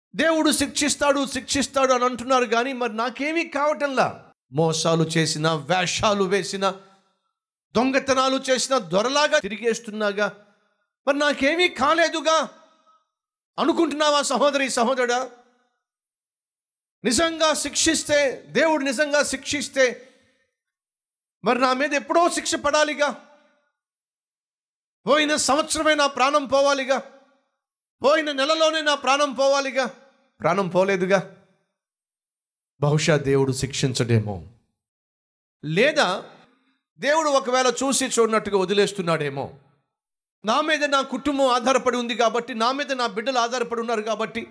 దేవుడు శిక్షిస్తాడు శిక్షిస్తాడు అని అంటున్నారు కానీ మరి నాకేమీ కావటంలా మోసాలు చేసిన వేషాలు వేసిన దొంగతనాలు చేసిన దొరలాగా తిరిగేస్తున్నాగా మరి నాకేమీ కాలేదుగా అనుకుంటున్నావా సహోదరి సహోదరుడా నిజంగా శిక్షిస్తే దేవుడు నిజంగా శిక్షిస్తే మరి నా మీద ఎప్పుడో శిక్ష పడాలిగా పోయిన సంవత్సరమే నా ప్రాణం పోవాలిగా పోయిన నెలలోనే నా ప్రాణం పోవాలిగా ప్రాణం పోలేదుగా బహుశా దేవుడు శిక్షించడేమో లేదా దేవుడు ఒకవేళ చూసి చూడనట్టుగా వదిలేస్తున్నాడేమో నా మీద నా కుటుంబం ఆధారపడి ఉంది కాబట్టి నా మీద నా బిడ్డలు ఆధారపడి ఉన్నారు కాబట్టి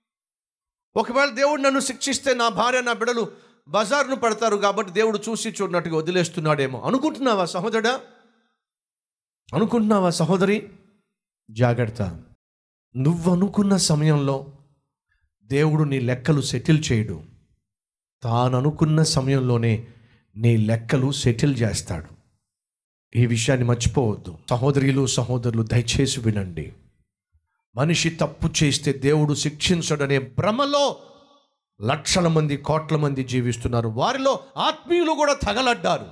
ఒకవేళ దేవుడు నన్ను శిక్షిస్తే నా భార్య నా బిడ్డలు బజార్ను పడతారు కాబట్టి దేవుడు చూసి చూడనట్టుగా వదిలేస్తున్నాడేమో అనుకుంటున్నావా సహోదరుడా అనుకుంటున్నావా సహోదరి జాగ్రత్త నువ్వు అనుకున్న సమయంలో దేవుడు నీ లెక్కలు సెటిల్ చేయడు తాను అనుకున్న సమయంలోనే నీ లెక్కలు సెటిల్ చేస్తాడు ఈ విషయాన్ని మర్చిపోవద్దు సహోదరులు సహోదరులు దయచేసి వినండి మనిషి తప్పు చేస్తే దేవుడు శిక్షించడనే భ్రమలో లక్షల మంది కోట్ల మంది జీవిస్తున్నారు వారిలో ఆత్మీయులు కూడా తగలడ్డారు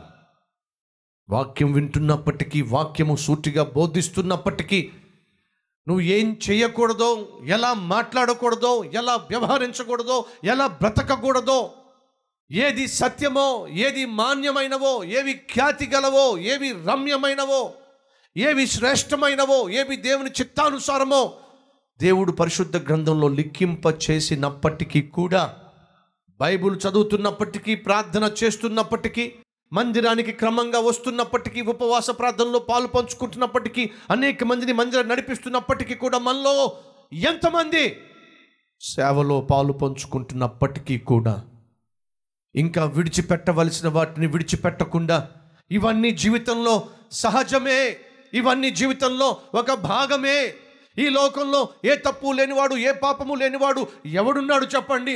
వాక్యం వింటున్నప్పటికీ వాక్యము సూటిగా బోధిస్తున్నప్పటికీ నువ్వు ఏం చేయకూడదో ఎలా మాట్లాడకూడదో ఎలా వ్యవహరించకూడదో ఎలా బ్రతకకూడదో ఏది సత్యమో ఏది మాన్యమైనవో ఏవి ఖ్యాతి గలవో ఏవి రమ్యమైనవో ఏవి శ్రేష్టమైనవో ఏవి దేవుని చిత్తానుసారమో దేవుడు పరిశుద్ధ గ్రంథంలో లిఖింప చేసినప్పటికీ కూడా బైబుల్ చదువుతున్నప్పటికీ ప్రార్థన చేస్తున్నప్పటికీ మందిరానికి క్రమంగా వస్తున్నప్పటికీ ఉపవాస ప్రార్థనలో పాలు పంచుకుంటున్నప్పటికీ అనేక మందిని మందిరం నడిపిస్తున్నప్పటికీ కూడా మనలో ఎంతమంది సేవలో పాలు పంచుకుంటున్నప్పటికీ కూడా ఇంకా విడిచిపెట్టవలసిన వాటిని విడిచిపెట్టకుండా ఇవన్నీ జీవితంలో సహజమే ఇవన్నీ జీవితంలో ఒక భాగమే ఈ లోకంలో ఏ తప్పు లేనివాడు ఏ పాపము లేనివాడు ఎవడున్నాడు చెప్పండి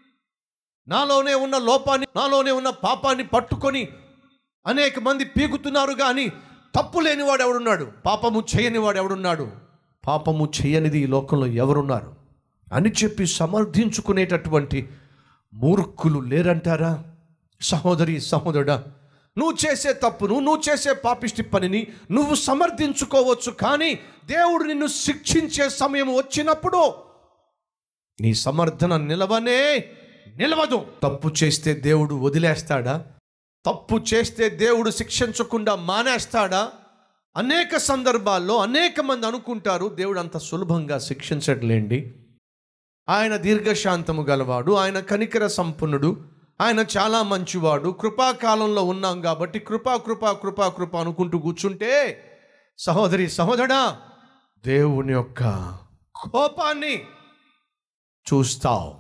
నాలోనే ఉన్న లోపాన్ని నాలోనే ఉన్న పాపాన్ని పట్టుకొని అనేక మంది పీకుతున్నారు కానీ తప్పు లేనివాడు ఎవడున్నాడు పాపము చేయనివాడు ఎవడున్నాడు పాపము చేయనిది ఈ లోకంలో ఎవరున్నారు అని చెప్పి సమర్థించుకునేటటువంటి మూర్ఖులు లేరంటారా సహోదరి సహోదరుడా నువ్వు చేసే తప్పును నువ్వు చేసే పాపిష్టి పనిని నువ్వు సమర్థించుకోవచ్చు కానీ దేవుడు నిన్ను శిక్షించే సమయం వచ్చినప్పుడు నీ సమర్థన నిలవనే నిలవదు తప్పు చేస్తే దేవుడు వదిలేస్తాడా తప్పు చేస్తే దేవుడు శిక్షించకుండా మానేస్తాడా అనేక సందర్భాల్లో అనేక మంది అనుకుంటారు దేవుడు అంత సులభంగా శిక్షించట్లేండి ఆయన దీర్ఘశాంతము గలవాడు ఆయన కనికర సంపన్నుడు ఆయన చాలా మంచివాడు కృపాకాలంలో ఉన్నాం కాబట్టి కృపా కృపా కృపా కృప అనుకుంటూ కూర్చుంటే సహోదరి సహోదరా దేవుని యొక్క కోపాన్ని చూస్తావు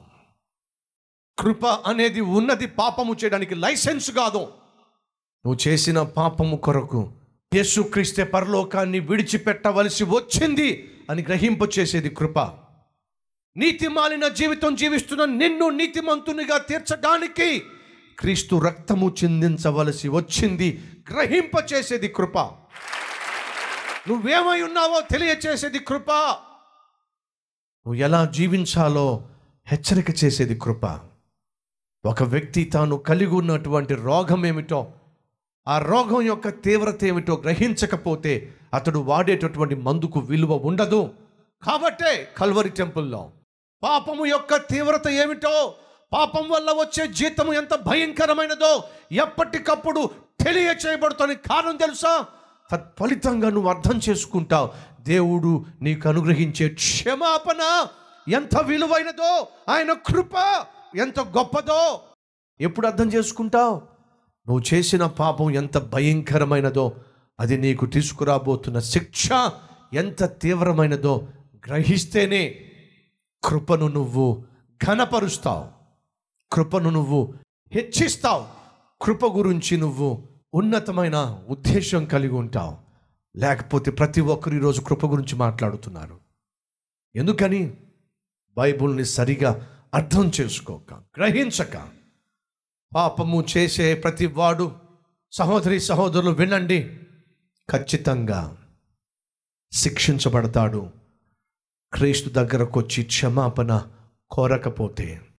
కృప అనేది ఉన్నది పాపము చేయడానికి లైసెన్స్ కాదు నువ్వు చేసిన పాపము కొరకు యేసుక్రీస్తే పరలోకాన్ని విడిచిపెట్టవలసి వచ్చింది అని గ్రహింప చేసేది కృప నీతిమాలిన జీవితం జీవిస్తున్న నిన్ను నీతిమంతునిగా తీర్చడానికి క్రీస్తు రక్తము చిందించవలసి వచ్చింది గ్రహింప చేసేది కృప నువ్వేమై ఉన్నావో తెలియచేసేది కృప నువ్వు ఎలా జీవించాలో హెచ్చరిక చేసేది కృప ఒక వ్యక్తి తాను కలిగి ఉన్నటువంటి రోగం ఏమిటో ఆ రోగం యొక్క తీవ్రత ఏమిటో గ్రహించకపోతే అతడు వాడేటటువంటి మందుకు విలువ ఉండదు కాబట్టే కల్వరి టెంపుల్లో పాపము యొక్క తీవ్రత ఏమిటో పాపం వల్ల వచ్చే జీతము ఎంత భయంకరమైనదో ఎప్పటికప్పుడు తెలియచేయబడుతుంది కారణం తెలుసా తత్ఫలితంగా నువ్వు అర్థం చేసుకుంటావు దేవుడు నీకు అనుగ్రహించే క్షమాపణ ఎంత విలువైనదో ఆయన కృప ఎంత గొప్పదో ఎప్పుడు అర్థం చేసుకుంటావు నువ్వు చేసిన పాపం ఎంత భయంకరమైనదో అది నీకు తీసుకురాబోతున్న శిక్ష ఎంత తీవ్రమైనదో గ్రహిస్తేనే కృపను నువ్వు ఘనపరుస్తావు కృపను నువ్వు హెచ్చిస్తావు కృప గురించి నువ్వు ఉన్నతమైన ఉద్దేశం కలిగి ఉంటావు లేకపోతే ప్రతి ఒక్కరు ఈరోజు కృప గురించి మాట్లాడుతున్నారు ఎందుకని బైబుల్ని సరిగా అర్థం చేసుకోక గ్రహించక పాపము చేసే ప్రతి వాడు సహోదరి సహోదరులు వినండి ఖచ్చితంగా శిక్షించబడతాడు క్రీస్తు దగ్గరకు వచ్చి క్షమాపణ కోరకపోతే